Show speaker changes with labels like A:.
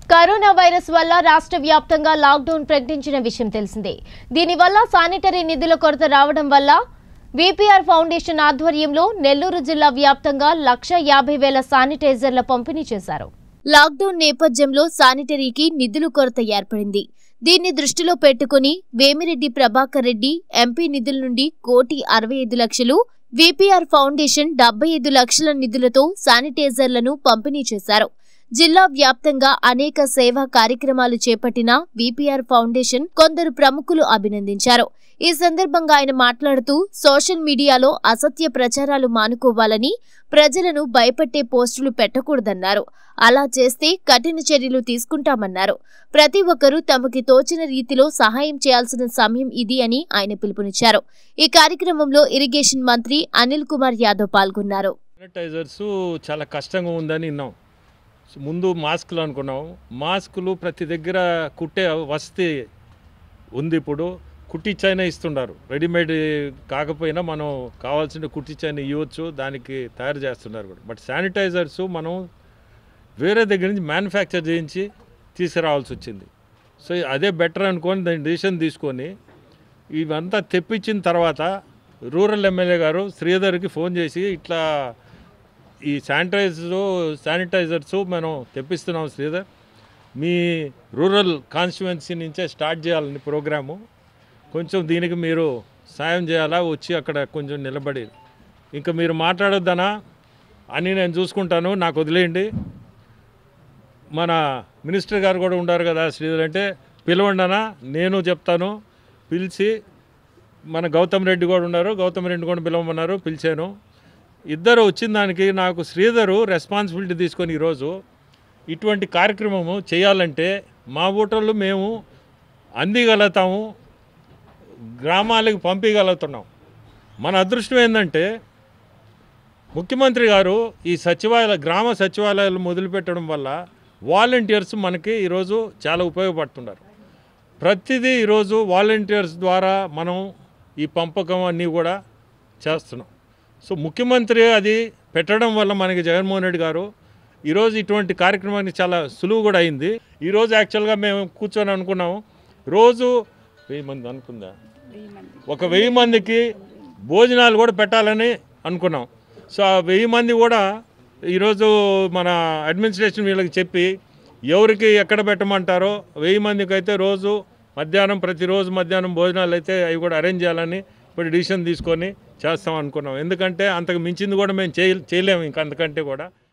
A: corona virus వల్ల రాష్ట్ర వ్యాప్తంగా లాక్డౌన్ ప్రకటించిన విషయం తెలిసిందే దీనివల్ల శానిటరీ నిధుల కొరత రావడం వల్ల విపిఆర్ ఫౌండేషన్ ఆధ్వర్యంలో నెల్లూరు జిల్లా వ్యాప్తంగా లక్ష యాభై వేల శానిటైజర్ల పంపిణీ చేశారు లాక్డౌన్ నేపథ్యంలో శానిటరీకి నిధులు కొరత ఏర్పడింది దీన్ని దృష్టిలో పెట్టుకుని వేమిరెడ్డి ప్రభాకర్ రెడ్డి ఎంపీ నిధుల నుండి కోటి అరవై ఐదు లక్షలు విపిఆర్ ఫౌండేషన్ డెబ్బై ఐదు లక్షల నిధులతో శానిటైజర్లను పంపిణీ చేశారు జిల్లా వ్యాప్తంగా అనేక సేవా కార్యక్రమాలు చేపట్టిన విపిఆర్ ఫౌండేషన్ కొందరు ప్రముఖులు అభినందించారు ఈ సందర్భంగా ఆయన మాట్లాడుతూ సోషల్ మీడియాలో అసత్య ప్రచారాలు మానుకోవాలని ప్రజలను భయపెట్టే పోస్టులు పెట్టకూడదన్నారు అలా చేస్తే కఠిన చర్యలు తీసుకుంటామన్నారు ప్రతి ఒక్కరూ తమకి తోచిన రీతిలో సహాయం చేయాల్సిన సమయం ఇది అని ఆయన పిలుపునిచ్చారు ఈ కార్యక్రమంలో ఇరిగేషన్ మంత్రి అనిల్ కుమార్ యాదవ్ పాల్గొన్నారు
B: శానిటైజర్స్ చాలా కష్టంగా ఉందని విన్నాం సో ముందు మాస్కులు అనుకున్నాం మాస్కులు ప్రతి దగ్గర కుట్టే వసతి ఉంది ఇప్పుడు కుట్టిచ్చైనా ఇస్తున్నారు రెడీమేడ్ కాకపోయినా మనం కావాల్సిన కుట్టిచ్చైనా ఇవ్వచ్చు దానికి తయారు చేస్తున్నారు కూడా బట్ శానిటైజర్స్ మనం వేరే దగ్గర నుంచి మ్యానుఫ్యాక్చర్ చేయించి తీసుకురావాల్సి వచ్చింది సో అదే బెటర్ అనుకొని దాని డిసిషన్ తీసుకొని ఇవంతా తెప్పించిన తర్వాత రూరల్ ఎమ్మెల్యే గారు శ్రీధర్కి ఫోన్ చేసి ఇట్లా ఈ శానిటైజర్ శానిటైజర్స్ మనం తెప్పిస్తున్నాం శ్రీధర్ మీ రూరల్ కాన్స్టిట్యువెన్సీ నుంచే స్టార్ట్ చేయాలని ప్రోగ్రాము కొంచెం దీనికి మీరు సాయం చేయాలా వచ్చి అక్కడ కొంచెం నిలబడి ఇంకా మీరు మాట్లాడొద్దనా అని నేను చూసుకుంటాను నాకు వదిలేయండి మన మినిస్టర్ గారు కూడా ఉండారు కదా శ్రీధర్ అంటే పిలవండనా నేను చెప్తాను పిలిచి మన గౌతమ్ రెడ్డి కూడా ఉన్నారు గౌతమ్ రెడ్డి కూడా పిలవమన్నారు పిలిచాను ఇద్దరు వచ్చిన దానికి నాకు శ్రీధరు రెస్పాన్సిబిలిటీ తీసుకొని ఈరోజు ఇటువంటి కార్యక్రమము చేయాలంటే మా ఓటర్లు మేము అందిగలుగుతాము గ్రామాలకు పంపించగలుగుతున్నాం మన అదృష్టం ఏంటంటే ముఖ్యమంత్రి గారు ఈ సచివాలయ గ్రామ సచివాలయాలు మొదలుపెట్టడం వల్ల వాలంటీర్స్ మనకి ఈరోజు చాలా ఉపయోగపడుతున్నారు ప్రతిదీ ఈరోజు వాలంటీర్స్ ద్వారా మనం ఈ పంపకం అన్నీ కూడా చేస్తున్నాం సో ముఖ్యమంత్రి అది పెట్టడం వల్ల మనకి జగన్మోహన్ రెడ్డి గారు ఈరోజు ఇటువంటి కార్యక్రమానికి చాలా సులువు కూడా అయింది ఈరోజు యాక్చువల్గా మేము కూర్చొని అనుకున్నాము రోజు వెయ్యి మంది అనుకుందా ఒక వెయ్యి మందికి భోజనాలు కూడా పెట్టాలని అనుకున్నాం సో ఆ వెయ్యి మంది కూడా ఈరోజు మన అడ్మినిస్ట్రేషన్ వీళ్ళకి చెప్పి ఎవరికి ఎక్కడ పెట్టమంటారో వెయ్యి మందికి అయితే రోజు మధ్యాహ్నం ప్రతిరోజు మధ్యాహ్నం భోజనాలు అయితే అవి కూడా అరేంజ్ చేయాలని ఇప్పుడు డిసిషన్ తీసుకొని చేస్తాం అనుకున్నాం ఎందుకంటే అంతకు మించింది కూడా మేము చేయ చేయలేము ఇంకా అంతకంటే కూడా